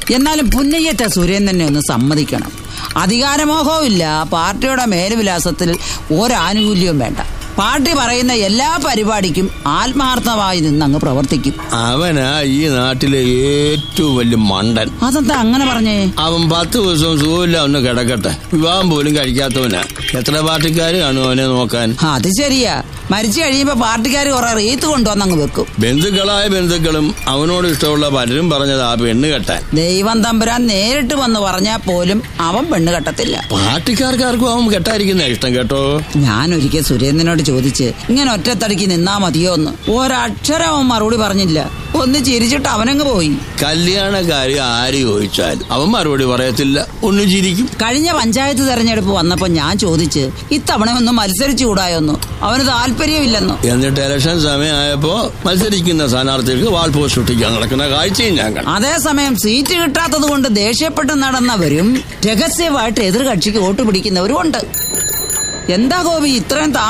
എന്നാലും പുന്നയ്യത്തെ സുരേന്ദ്രനെ ഒന്ന് സമ്മതിക്കണം അധികാരമോഹവും ഇല്ല പാർട്ടിയുടെ മേലുവിലാസത്തിൽ ഒരാനുകൂല്യവും വേണ്ട പാർട്ടി പറയുന്ന എല്ലാ പരിപാടിക്കും ആത്മാർത്ഥമായി നിന്ന് അങ്ങ് പ്രവർത്തിക്കും അവനാ ഈ നാട്ടിലെ ഏറ്റവും വലിയ മണ്ടൻ അതെന്താ അങ്ങനെ പറഞ്ഞേ അവൻ പത്ത് ദിവസവും സുഖമില്ല ഒന്ന് കിടക്കട്ടെ വിവാഹം പോലും കഴിക്കാത്തവനാ എത്ര പാർട്ടിക്കാര് കാണും അവനെ നോക്കാൻ അത് ശരിയാ മരിച്ചു കഴിയുമ്പോ പാർട്ടിക്കാർ കുറെ റീത്ത് കൊണ്ടുവന്ന് അങ്ങ് വെക്കും ബന്ധുക്കളായ ബന്ധുക്കളും അവനോട് ഇഷ്ടമുള്ള പലരും പറഞ്ഞത് ആ പെണ്ണ് കെട്ടാൻ ദൈവം തമ്പുരാൻ നേരിട്ട് വന്ന് പറഞ്ഞാൽ പോലും അവൻ പെണ്ണ് കെട്ടത്തില്ല പാർട്ടിക്കാർക്കാർക്കും അവൻ കെട്ടായിരിക്കുന്ന ഇഷ്ടം കേട്ടോ ഞാൻ ഒരിക്കൽ സുരേന്ദ്രനോട് ചോദിച്ച് ഇങ്ങനെ ഒറ്റത്തടിക്ക് നിന്നാ മതിയോ എന്ന് ഒരക്ഷരം അവൻ മറുപടി പറഞ്ഞില്ല ഒന്ന് ചിരിച്ചിട്ട് അവനങ്ങ് പോയി കല്യാണക്കാര് ആര് ചോദിച്ചാൽ അവൻ മറുപടി പറയത്തില്ല ഒന്ന് ചിരിക്കും കഴിഞ്ഞ പഞ്ചായത്ത് തെരഞ്ഞെടുപ്പ് വന്നപ്പോ ഞാൻ ചോദിച്ച് ഇത്തവണ ഒന്ന് മത്സരിച്ചുകൂടായൊന്നു അവന് താല്പര്യമില്ലെന്നു എന്നിട്ട് ഇലക്ഷൻ സമയമായപ്പോ മത്സരിക്കുന്ന സ്ഥാനാർത്ഥികൾക്ക് വാൾ പോസ്റ്റ് ഒട്ടിക്കാൻ നടക്കുന്ന കാഴ്ചയും ഞാൻ കണ്ടു അതേസമയം സീറ്റ് കിട്ടാത്തത് കൊണ്ട് ദേഷ്യപ്പെട്ട് നടന്നവരും രഹസ്യമായിട്ട് എതിർകക്ഷിക്ക് വോട്ട് പിടിക്കുന്നവരും ഉണ്ട് എന്താ ഗോപി ഇത്രയും താ